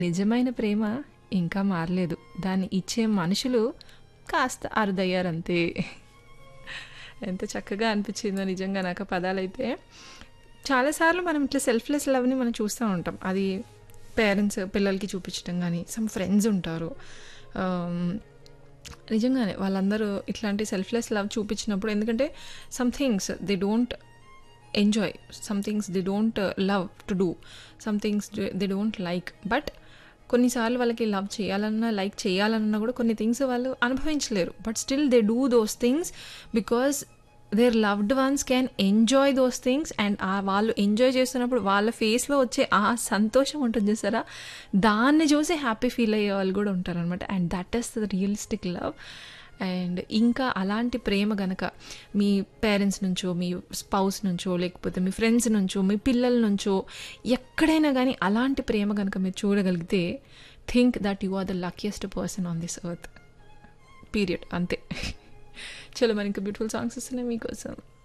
నిజమైన ప్రేమ ఇంకా మారలేదు. దాన్ని ఇచ్చే మనుషులు కాస్త అరుదయ్యారంతే. ఎంత చక్కగా అనిపించిందో నిజంగా నాకు ఆ పదాలైతే. చాలా సార్లు మనం ఇట్లా సెల్ఫ్‌లెస్ లవ్‌ని మనం చూస్తా ఉంటాం. అది పేరెంట్స్ పిల్లలకి చూపించడం గానీ, సమ్ ఫ్రెండ్స్ ఉంటారు. ఆహ్, నిజంగానే వాళ్ళందరూ ఇట్లాంటి సెల్ఫ్‌లెస్ లవ్ చూపించినప్పుడు ఎందుకంటే some things they don't enjoy. Some things they don't love to do. Some things they don't like. But కొన్నిసార్లు వాళ్ళకి లవ్ చేయాలన్నా, లైక్ చేయాలన్నా కూడా కొన్ని థింగ్స్ వాళ్ళు అనుభవించలేరు. But still they do those things because their loved ones can enjoy those things and ah వాళ్ళు enjoy చేస్తున్నప్పుడు వాళ్ళ ఫేస్‌లో వచ్చే ఆ సంతోషం ఉంటుంది చూసారా? దాన్ని చూసి హ్యాపీ ఫీల్ అయ్యే వాళ్ళు కూడా ఉంటారనమాట. And that is the realistic love. And ఇంకా అలాంటి ప్రేమ గనక మీ పేరెంట్స్ నుంచో, మీ స్పౌస్ నుంచో, లేకపోతే మీ ఫ్రెండ్స్ నుంచో, మీ పిల్లల నుంచో ఎక్కడైనా గానీ అలాంటి ప్రేమ గనక మీరు చూడగలిగితే think that you are the luckiest person on this earth. Period. అంతే. చలో మరి ఇంకా బ్యూటిఫుల్ సాంగ్స్ వస్తున్నాయి మీకోసం.